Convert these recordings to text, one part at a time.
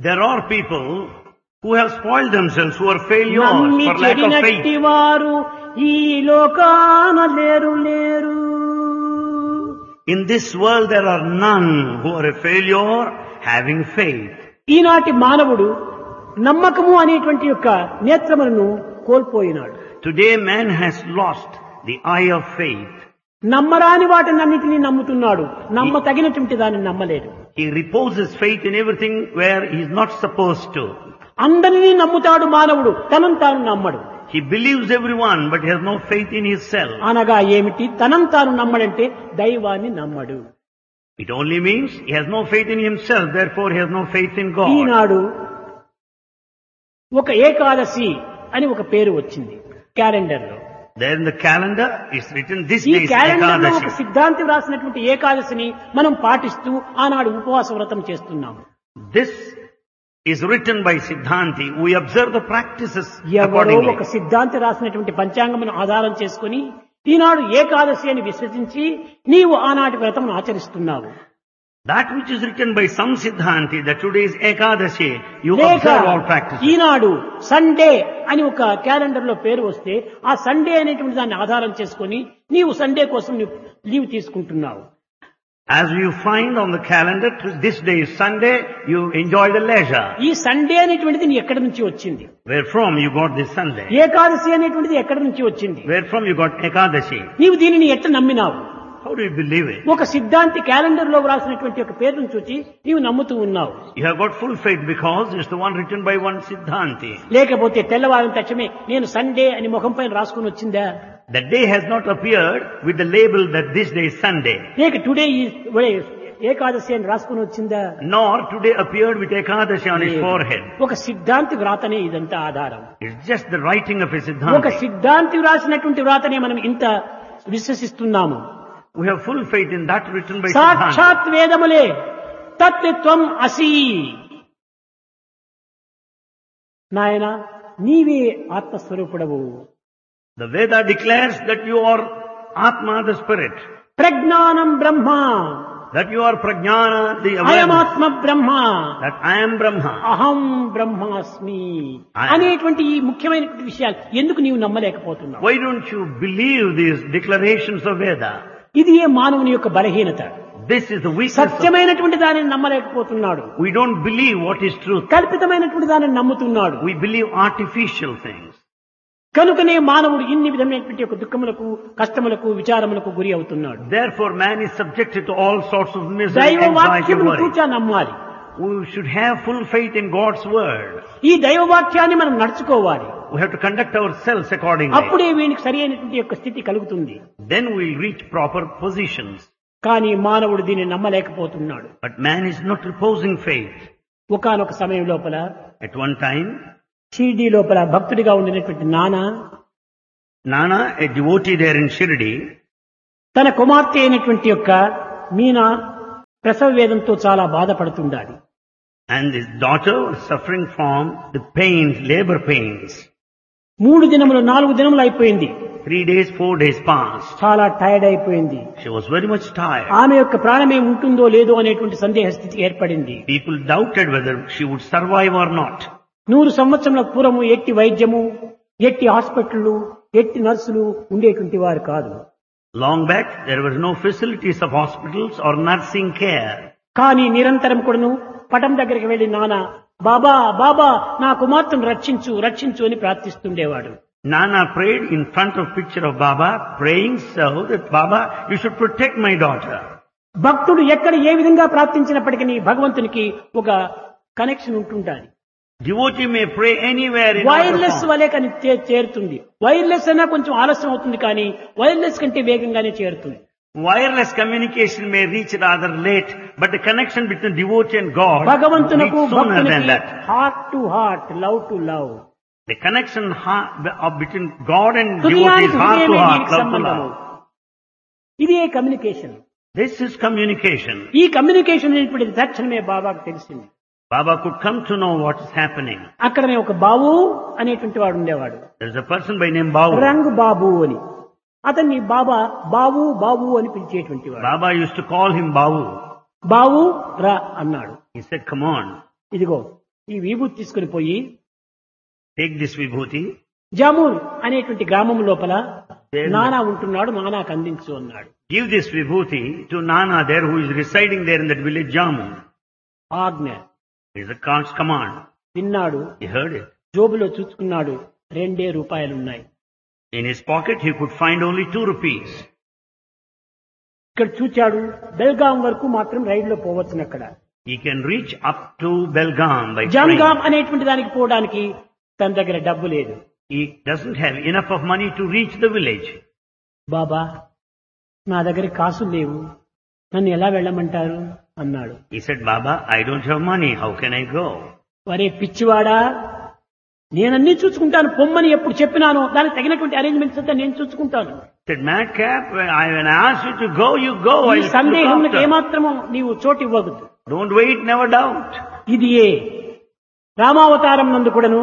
There are people who have spoiled themselves, who are failures నమ్మి for lack of చెడినట్టి faith. వారు ఈ లోకాన లేరు లేరు In this world there are none who are a failure having faith. ఈనాటి మానవుడు నమ్మకము అనేటువంటి యొక్క నేత్రములను కోల్పోయినాడు Today man has lost the eye of faith. నమ్మరాని వాటినన్నిటినీ నమ్ముతున్నాడు నమ్మ తగినటువంటి దాన్ని నమ్మలేడు He reposes faith in everything where he is not supposed to. అందరినీ నమ్ముతాడు మానవుడు తనను తాను నమ్మడు He believes everyone but he has no faith in himself. అనగా ఏమిటి తనను తాను నమ్మడంటే దైవాన్ని నమ్మడు It only means he has no faith in himself, therefore he has no faith in God. ఈనాడు ఒక ఏకాదశి అని ఒక పేరు వచ్చింది క్యాలెండర్ లో There in the calendar is written this ఈ day is క్యాలెండర్ లో ఒక Ekadashi. సిద్ధాంతి వ్రాసినటువంటి ఏకాదశిని మనం పాటిస్తూ ఆనాడు ఉపవాస వ్రతం చేస్తున్నాం This is written by Siddhanti. We observe the practices ఎవరో accordingly. ఒక సిద్ధాంతి రాసినటువంటి పంచాంగమును ఆధారం చేసుకుని ఈనాడు ఏకాదశి అని విశ్వసించి నీవు ఆనాటి వ్రతం ఆచరిస్తున్నావు That which is written by some Siddhanti that today is Ekadashi, you లేక observe all practices. ఈనాడు సండే అని ఒక క్యాలెండర్ లో పేరు వస్తే ఆ సండే అనేటువంటి దాన్ని ఆధారం చేసుకొని నీవు సండే కోసం నీవు లీవ్ తీసుకుంటున్నావు As you find on the calendar, this day is Sunday, you enjoy the leisure. ఈ సండే అనేటువంటిది నీ ఎక్కడి నుంచి వచ్చింది Where from you got this Sunday? Ekadashi అనేటువంటిది ఎక్కడి నుంచి వచ్చింది Where from you got Ekadashi? నీవు దీనిని ఎట్లా నమ్మినావు How do you believe it? ఒక సిద్ధాంతి క్యాలెండర్ లో వ్రాసినటువంటి ఒక పేరును చూచి నీవు నమ్ముతూ ఉన్నావు You have got full faith because it's the one written by one Siddhanti. లేకపోతే తెల్లవారిన తక్షణమే నేను సండే అని ముఖం పైన రాసుకుని వచ్చిందా The day has not appeared with the label that this day is Sunday. లేక టుడే ఈ ఏకాదశి అని రాసుకుని వచ్చిందా Nor today appeared with Ekadashi on his forehead. ఒక సిద్ధాంతి వ్రాతనే ఇదంతా ఆధారం It's just the writing of a ఒక Siddhanti. సిద్ధాంతి వ్రాసినటువంటి వ్రాతనే మనం ఇంత విశ్వసిస్తున్నాము We have full faith in that written by Siddhanti. సాక్షాత్ వేదములే తత్వం అసి నాయన నీవే ఆత్మస్వరూపుడవు The Veda declares that you are Atma, the Spirit. ప్రజ్ఞానం బ్రహ్మ That you are Prajnana, the awareness. అయమాత్మ Brahma That I am Brahma. అహం బ్రహ్మాస్మి I- అనేటువంటి ఈ ముఖ్యమైనటువంటి విషయాలు ఎందుకు నీవు నమ్మలేకపోతున్నావు Why don't you believe these declarations of Veda? ఇది ఏ మానవుని యొక్క బలహీనత This is the weakness. Of, సత్యమైనటువంటి దానిని నమ్మలేకపోతున్నాడు we don't believe what is truth. కల్పితమైనటువంటి దానిని నమ్ముతున్నాడు We believe artificial things. కనుకనే మానవుడు ఇన్ని విధమైనటువంటి యొక్క దుఃఖములకు కష్టములకు విచారములకు గురి అవుతున్నాడు Therefore, man is subjected to all sorts of misery, దైవ anxiety, వాక్యమును worry. తూచా నమ్మాలి We should have full faith in God's word. ఈ దైవ వాక్యాన్ని మనం నడుచుకోవాలి We have to conduct ourselves accordingly. అప్పుడే వీనికి సరి అయినటువంటి యొక్క స్థితి కలుగుతుంది Then we'll reach proper positions. కానీ మానవుడు దీన్ని నమ్మలేకపోతున్నాడు But man is not reposing faith. ఒకానొక సమయం లోపల At one time, షిరిడి లోపల భక్తుడిగా ఉండినటువంటి నాన్న Nana, a devotee there in Shirdi, తన కుమార్తె అయినటువంటి యొక్క మీనా ప్రసవ వేదంతో చాలా బాధపడుతుండాలి and his daughter was suffering from the pains, labor pains. మూడు దినములు నాలుగు దినములు అయిపోయింది Three days, four days passed. చాలా టైర్డ్ అయిపోయింది She was very much tired. ఆమె యొక్క ప్రాణమే ఉంటుందో లేదో అనేటువంటి సందేహ స్థితి ఏర్పడింది People doubted whether she would survive or not. నూరు సంవత్సరముల పూర్వము ఎట్టి వైద్యము ఎట్టి హాస్పిటళ్లు ఎట్టి నర్సులు ఉండేటువంటి వారు కాదు Long back, there were no facilities of hospitals or nursing care. కానీ నిరంతరం కూడాను పటం దగ్గరికి వెళ్లి నాన్న బాబా బాబా నా కుమార్తెను రక్షించు రక్షించు అని ప్రార్థిస్తుండేవాడు Nana prayed in front of picture of Baba, praying so that Baba, you should protect my daughter. భక్తుడు ఎక్కడ ఏ విధంగా ప్రార్థించినప్పటికీ భగవంతునికి ఒక కనెక్షన్ ఉంటుండాలి Devotee may pray anywhere in wireless our form. వలే కానీ చే- చేరుతుంది వైర్లెస్ అయినా కొంచెం ఆలస్యం అవుతుంది కానీ వైర్లెస్ కంటే వేగంగానే చేరుతుంది Wireless communication may reach rather late, but the connection between devotee and God భగవంతునకు reach sooner than భక్తునికి that. Heart to heart love to love The connection ha- of between God and devotee is హృదయానికి heart to హృదయమే heart, దీనికి love to సంబంధము love. ఇదే communication This is communication. ఈ communication అనేటువంటిది తక్షణమే బాబాకు తెలిసింది Baba could come to know what is happening. అక్కడనే ఒక బాబు అనేటువంటి వాడు ఉండేవాడు There's a person by name Babu. రంగు బాబు అని అతన్ని బాబా బాబు బాబు అని పిలిచేటువంటి వాడు Baba used to call him Babu. బావు రా అన్నాడు He said, come on. ఇదిగో ఈ విభూతి తీసుకుని పోయి Take this vibhuti. జామూన్ అనేటువంటి గ్రామం లోపల There- నానా ఉంటున్నాడు నానాకు అందించు అన్నాడు Give this vibhuti to Nana there who is residing there in that village Jammu. ఆజ్ఞ It is a God's command. విన్నాడు He heard it. జోబులో చూసుకున్నాడు రెండే రూపాయలున్నాయి In his pocket he could find only two rupees. ఇక్కడ చూచాడు బెల్గాం వరకు మాత్రం రైల్లో పోవచ్చును అక్కడ He can reach up to Belgaum by జంగాం train. అనేటువంటి దానికి పోవడానికి తన దగ్గర డబ్బు లేదు He doesn't have enough of money to reach the village. బాబా నా దగ్గర కాసులు లేవు నన్ను ఎలా వెళ్ళమంటారు అన్నాడు He said, Baba, I don't have money. How can I go? వరే పిచ్చివాడా నేనన్నీ చూసుకుంటాను పొమ్మని ఎప్పుడు చెప్పినానో దానికి తగినటువంటి అరేంజ్మెంట్స్ అంతా నేను చూసుకుంటాను He said, Madcap, when I, when I ask you to go, you go. ఈ I'll look సందేహంకి after. ఏమాత్రము నీవు చోటు ఇవ్వకూడదు Don't wait, never doubt. ఇది ఏ రామావతారం నందు కూడాను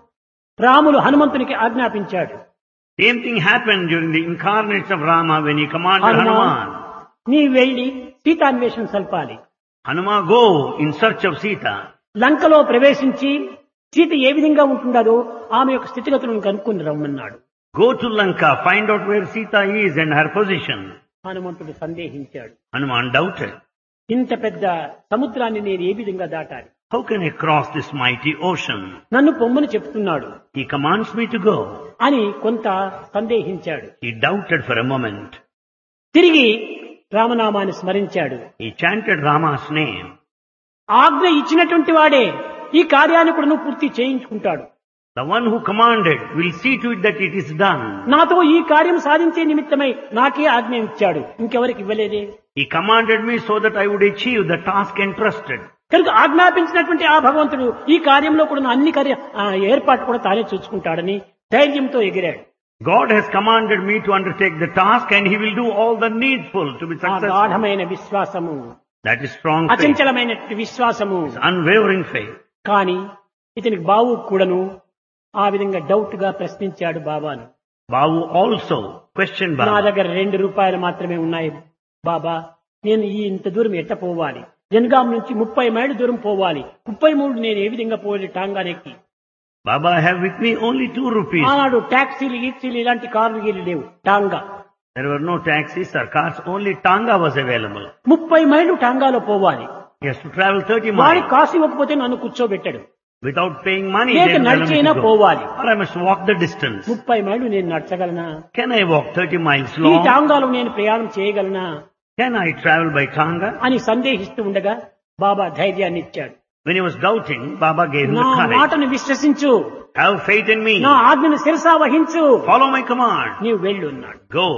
రాములు హనుమంతునికి ఆజ్ఞాపించాడు Same thing happened during the incarnates of Rama when he commanded Hanuman Hanuman. నీ వెళ్లి సీతాన్వేషణ సల్పాలి Hanuma, go in search of Sita. లంకలో ప్రవేశించి సీత ఏ విధంగా ఉంటుండదో ఆమె యొక్క స్థితిగతులను కనుక్కొని రమ్మన్నాడు Go to Lanka, find out where Sita is and her position. హనుమంతుడు సందేహించాడు Hanuman doubted. ఇంత పెద్ద సముద్రాన్ని నేను ఏ విధంగా దాటాలి How can I cross this mighty ocean? నన్ను పొమ్మని చెప్తున్నాడు He commands me to go. అని కొంత సందేహించాడు He doubted for a moment. తిరిగి రామనామాన్ని స్మరించాడు He chanted Rama's name. ఆజ్ఞ ఇచ్చినటువంటి వాడే ఈ కార్యాన్ని కూడా నువ్వు పూర్తి చేయించుకుంటాడు The one who commanded will see to it that it is done. నాతో ఈ కార్యం సాధించే నిమిత్తమై నాకే ఆజ్ఞ ఇచ్చాడు ఇంకెవరికి ఇవ్వలేదే He commanded me so that I would achieve the task entrusted. కనుక ఆజ్ఞాపించినటువంటి ఆ భగవంతుడు ఈ కార్యంలో కూడా అన్ని కార్య ఆ ఏర్పాటు కూడా తానే చూసుకుంటాడని ధైర్యంతో ఎగిరాడు God has commanded me to undertake the task and He will do all the needful to be ఆ successful. గాఢమైన విశ్వాసము That is strong faith. అచంచలమైనటువంటి విశ్వాసము Unwavering faith. కానీ ఇతనికి బావు కూడాను ఆ విధంగా డౌట్ గా ప్రశ్నించాడు బాబాను Babu also questioned నా Baba. దగ్గర రెండు రూపాయలు మాత్రమే ఉన్నాయి బాబా నేను ఈ ఇంత దూరం ఎట్ట పోవాలి జనగాం నుంచి ముప్పై మైళ్ళు దూరం పోవాలి ముప్పై మూడు నేను ఏ విధంగా పోవాలి టాంగానెక్కి Baba, I have with me only two rupees. ఆనాడు ట్యాక్సీలు గీక్సీలు ఇలాంటి కార్లు గీలు లేవు tonga There were no taxis or cars, only Tanga was available. ముప్పై మైళ్ళు టాంగాలో పోవాలి He has to travel 30 వాడి miles కాసు ఇవ్వకపోతే నన్ను కూర్చోబెట్టాడు without paying money. లేక Then tell him నడిచైనా to go. పోవాలి Or I must walk the distance. ముప్పై మైళ్ళు నేను నడచగలనా Can I walk 30 miles ఈ long? టాంగాలో నేను ప్రయాణం చేయగలనా Can I travel by Tanga? అని సందేహిస్తూ ఉండగా బాబా ధైర్యాన్ని ఇచ్చాడు When he was doubting, Baba gave him నా the courage. మాటను విశ్వసించు Have faith in me. నా ఆజ్ఞను శిరసా వహించు Follow my command. నీవు వెళ్ళున్నాడు Go.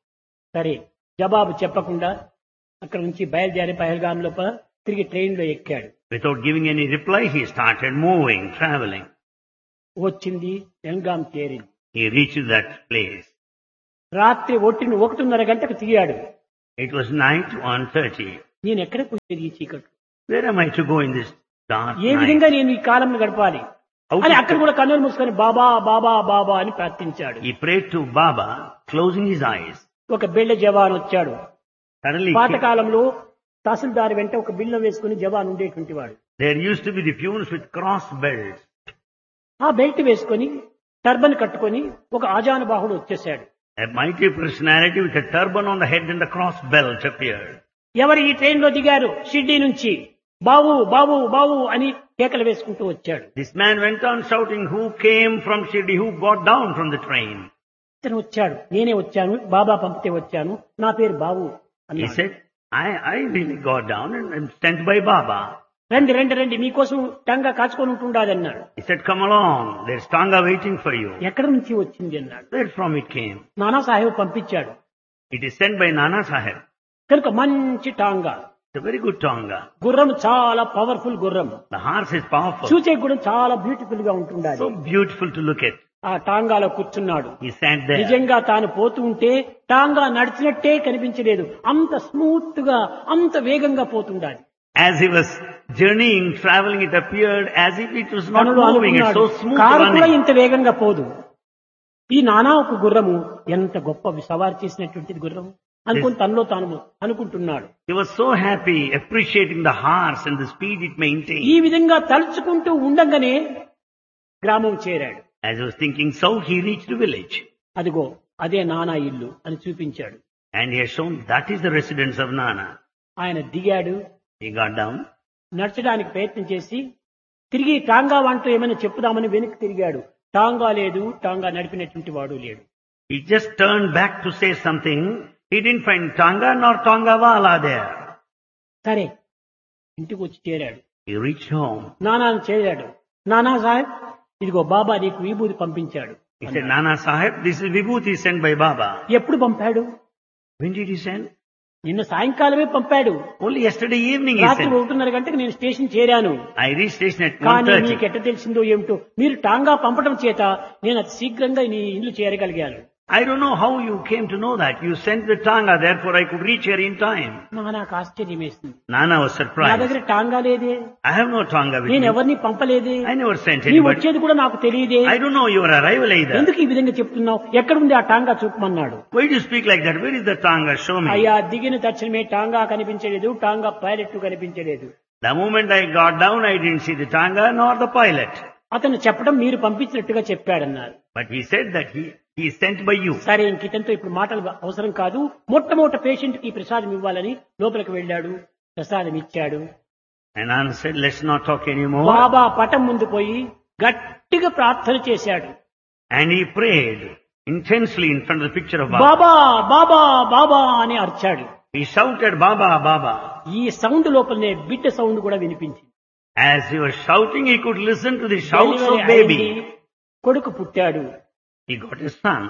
సరే జవాబు చెప్పకుండా అక్కడ నుంచి బయలుదేరి పహల్గాం లోపల తిరిగి ట్రైన్ లో ఎక్కాడు Without giving any reply, he started moving, traveling. వచ్చింది బెల్గాం చేరింది He reached that place. రాత్రి ఒట్టిని ఒకటిన్నర గంటకు తిరిగాడు It was night 1.30. నేను ఎక్కడ పోయేది ఈ చీకటి Where am I to go in this dark A night? విధంగా నేను ఈ కాలం గడపాలి How అని to- అక్కడ కూడా కన్నులు మూసుకొని బాబా బాబా బాబా అని ప్రార్థించాడు He prayed to Baba, closing his eyes. ఒక బిళ్ళ జవాన్ వచ్చాడు Suddenly, పాతకాలంలో తహసీల్దార్ వెంట ఒక బిల్ల వేసుకుని జవాన్ ఉండేటువంటి వాడు there used to be the peons with cross belts. ఆ బెల్ట్ వేసుకొని టర్బన్ కట్టుకొని ఒక ఆజానుబాహుడు వచ్చేసాడు A mighty personality with a turban on the head and a cross belt appeared. ఎవరు ఈ ట్రైన్ లో దిగారు షిర్డీ నుంచి బావు బావు బావు అని కేకలు వేసుకుంటూ వచ్చాడు This man went on shouting, who came from Shirdi, who got down from the train? ఇతను వచ్చాడు నేనే వచ్చాను బాబా పంపితే వచ్చాను నా పేరు బావు He అన్నాడు said, I, I really got down and I'm sent by Baba. రండి రండి రండి మీకోసం టంగా కాచుకొని ఉంటుండాలి అన్నాడు He said, come along, there's Tanga waiting for you. ఎక్కడి నుంచి వచ్చింది అన్నాడు Where from it came? నానా సాహెబ్ పంపించాడు It is sent by Nana Sahib. కనుక మంచి tonga It's a very good Tonga. గుర్రం చాలా పవర్ఫుల్ గుర్రం The horse is powerful. చూచే కూడా చాలా బ్యూటిఫుల్ గా ఉంటుండాలి So beautiful to look at. ఆ టాంగాలో కూర్చున్నాడు He sat there. నిజంగా తాను పోతూ ఉంటే టాంగా నడిచినట్టే కనిపించలేదు అంత స్మూత్ గా అంత వేగంగా పోతుండాలి As he was journeying, traveling, it appeared as if it was not తనలో moving. It's అనుకున్నాడు so smooth కారు కూడా running. ఇంత వేగంగా పోదు ఈ నానా ఒక గుర్రము ఎంత గొప్ప సవారు చేసినటువంటిది గుర్రము అనుకుని తనలో తాను అనుకుంటున్నాడు He was so happy, appreciating the horse and the speed it ఈ maintained. విధంగా తలుచుకుంటూ ఉండగానే గ్రామం చేరాడు As he was thinking so, he reached the village. అదిగో అదే నానా ఇల్లు అని చూపించాడు And he has shown that is the residence of Nana. ఆయన దిగాడు He got down. నడచడానికి ప్రయత్నం చేసి తిరిగి టాంగా వంటూ ఏమైనా చెప్పుదామని వెనక్కి తిరిగాడు టాంగా లేదు టాంగా నడిపినటువంటి వాడు లేడు He just turned back to say something. He didn't find Tanga nor Tonga Wala there. సరే ఇంటికి వచ్చి చేరాడు He reached home. నానాను చేరాడు నానా సాహెబ్ ఇదిగో బాబా నీకు విభూతి పంపించాడు He said, Nana Sahib, this is Vibhuti sent by Baba. ఎప్పుడు పంపాడు When did he send? నిన్న సాయంకాలమే పంపాడు Only yesterday evening he రాత్రి sent. ఒకటిన్నర గంటకు నేను స్టేషన్ చేరాను I reached station at కానీ 1.30. నీకు ఎట్ట తెలిసిందో ఏమిటో మీరు టాంగా పంపడం చేత నేను అతి శీఘ్రంగా నీ ఇల్లు చేరగలిగాను I don't know how you came to know that. You sent the Tanga, therefore I could reach here in time. నా నాకు ఆశ్చర్యం వేసింది Nana was నా surprised. దగ్గర టాంగా లేదే I have no Tanga with నేను me. ఎవరిని పంపలేదే I never sent నీ anybody. వచ్చేది కూడా నాకు తెలియదే I don't know your arrival either. ఎందుకు ఈ విధంగా చెప్తున్నావు ఎక్కడుంది ఆ tonga చూపమన్నాడు Why do you speak like that? Where is the Tanga? Show me. అయ్యా దిగిన తక్షణమే టాంగా కనిపించలేదు టాంగా పైలట్ కనిపించలేదు The moment I got down, I didn't see the Tanga nor the pilot. అతను చెప్పడం మీరు పంపించినట్టుగా చెప్పాడన్నారు But he said that he, he is sent by you. సరే ఇంక ఇతనితో ఇప్పుడు మాటలు అవసరం కాదు మొట్టమొదట పేషెంట్ కి ప్రసాదం ఇవ్వాలని లోపలికి వెళ్ళాడు ప్రసాదం ఇచ్చాడు And Nana said, let's not talk anymore. బాబా పటం ముందు పోయి గట్టిగా ప్రార్థన చేశాడు And he prayed intensely in front of the picture of Baba. బాబా బాబా బాబా అని అరిచాడు He shouted, Baba, Baba. ఈ సౌండ్ లోపలనే బిడ్డ సౌండ్ కూడా వినిపించింది As he was shouting, he could listen to the shouts delivery of baby. అయింది. కొడుకు పుట్టాడు He got his son.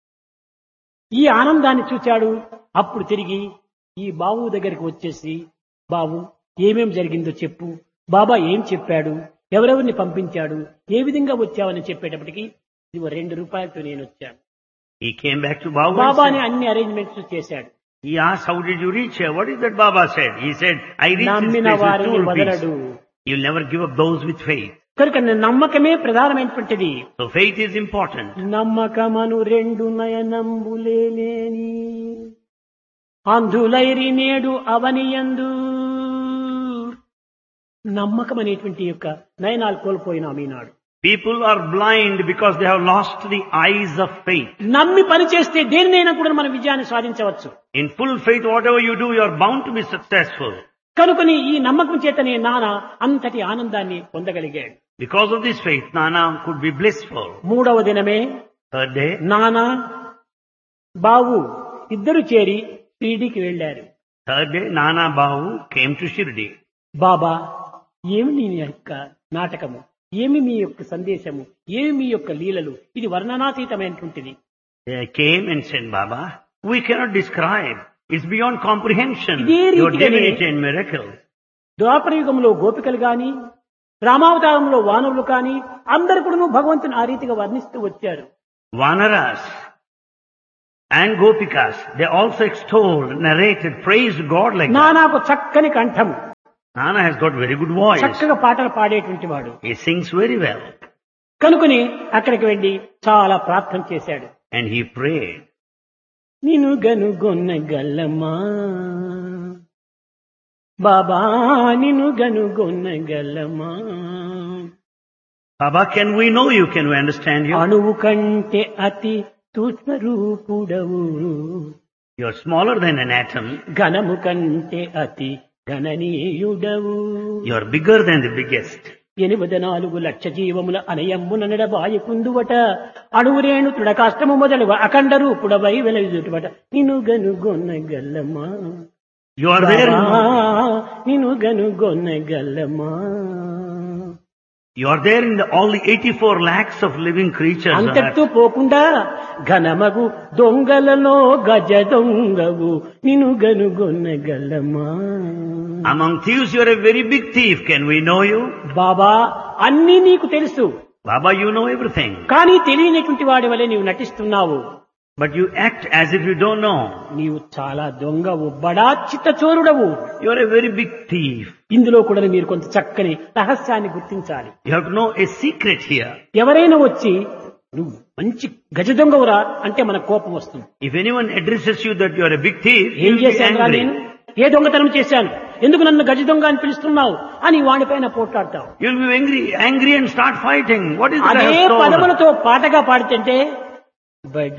ఈ ఆనందాన్ని చూచాడు అప్పుడు తిరిగి ఈ బాబు దగ్గరికి వచ్చేసి బాబు ఏమేం జరిగిందో చెప్పు బాబా ఏం చెప్పాడు ఎవరెవరిని పంపించాడు ఏ విధంగా వచ్చావని చెప్పేటప్పటికి ఇదిగో రెండు రూపాయలతో నేను వచ్చాను He came back to Baba. and బాబాని said- అన్ని అరేంజ్మెంట్స్ చేశాడు He asked, how did you reach here? What is that Baba said? He said, I reached this నమ్మిన place with వారిని two rupees. వదలడు You'll never give up those with faith. కనుక నమ్మకమే ప్రధానమైనటువంటిది So faith is important. నమ్మకమను రెండు నయనంబులేని అంధులైరి నేడు అవనియందు నమ్మకం అనేటువంటి యొక్క నయనాలు కోల్పోయినాం ఈనాడు People are blind because they have lost the eyes of faith. నమ్మి పని చేస్తే దేనినైనా కూడా మన విజయాన్ని సాధించవచ్చు In full faith, whatever you do, you are bound to be successful. కనుకని ఈ నమ్మకం చేతనే నాన్న అంతటి ఆనందాన్ని పొందగలిగాడు Because of this faith, Nana could be blissful. మూడవ దినమే Third day, నాన్న బావు ఇద్దరు చేరి షిరిడీకి వెళ్ళారు third day, Nana Bahu came to Shirdi. బాబా ఏమి నీ యొక్క నాటకము ఏమి మీ యొక్క సందేశము ఏమి మీ యొక్క లీలలు ఇది వర్ణనాతీతమైనటువంటిది They came and said, Baba, we cannot describe. It's beyond comprehension. ఇదే Your రీతిగానే- divinity and miracles. ద్వాపర యుగంలో గోపికలు గాని రామావతారంలో వానరులు కాని అందరు కూడా భగవంతుని ఆ రీతిగా వర్ణిస్తూ వచ్చారు Vanaras and Gopikas, they also extolled, narrated, praised God like that. నానాకు చక్కని కంఠం Nana has got very good voice. చక్కగా పాటలు పాడేటువంటి వాడు He sings very well. కనుకొని అక్కడికి వెళ్లి చాలా ప్రార్థన చేశాడు And he prayed. నిను గనుగొన్న గల్లమా బాబా నిను గనుగొన్న గల్లమా Baba, can we know you? Can we understand you? అణువు కంటే అతి సూక్ష్మ రూపుడవు You're smaller than an atom. ఘనము కంటే అతి గణనీయుడవు You're bigger than the biggest. ఎనిమిది నాలుగు లక్ష జీవముల అనయమ్మున నడబాయకుందువట అణువురేణు తుడకాష్టము మొదలు అఖండ రూపుడవై వెలవిదుటవట నిను గనుగొన్న గల్లమా You are there. Baba, In, నిను గనుగొన్న గల్లమా you are there in the, all the 84 lakhs of living creatures. on అంతటితో earth. పోకుండా ఘనమగు దొంగలలో గజ దొంగవు నిను గనుగొన్న గల్లమా Among thieves, you are a very big thief. Can we know you? బాబా అన్నీ నీకు తెలుసు Baba, you know everything. కానీ తెలియనటువంటి వాడి వలె నీవు నటిస్తున్నావు But you act as if you don't know. నీవు చాలా దొంగవు బడా చిత్తచోరుడవు You are a very big thief. ఇందులో కూడా మీరు కొంత చక్కని రహస్యాన్ని గుర్తించాలి You have to know a secret here. ఎవరైనా వచ్చి నువ్వు మంచి గజ దొంగవురా అంటే మన కోపం వస్తుంది If anyone addresses you that you are a big thief, you ఏం will be చేశాను రా నేను angry. ఏ దొంగతనం చేశాను ఎందుకు నన్ను గజ దొంగ అని పిలుస్తున్నావు అని వాడిపైన పోట్లాడతావు You will be angry, angry and start fighting. What is that I అదే have stolen? పదములతో పాటగా పాడుతుంటే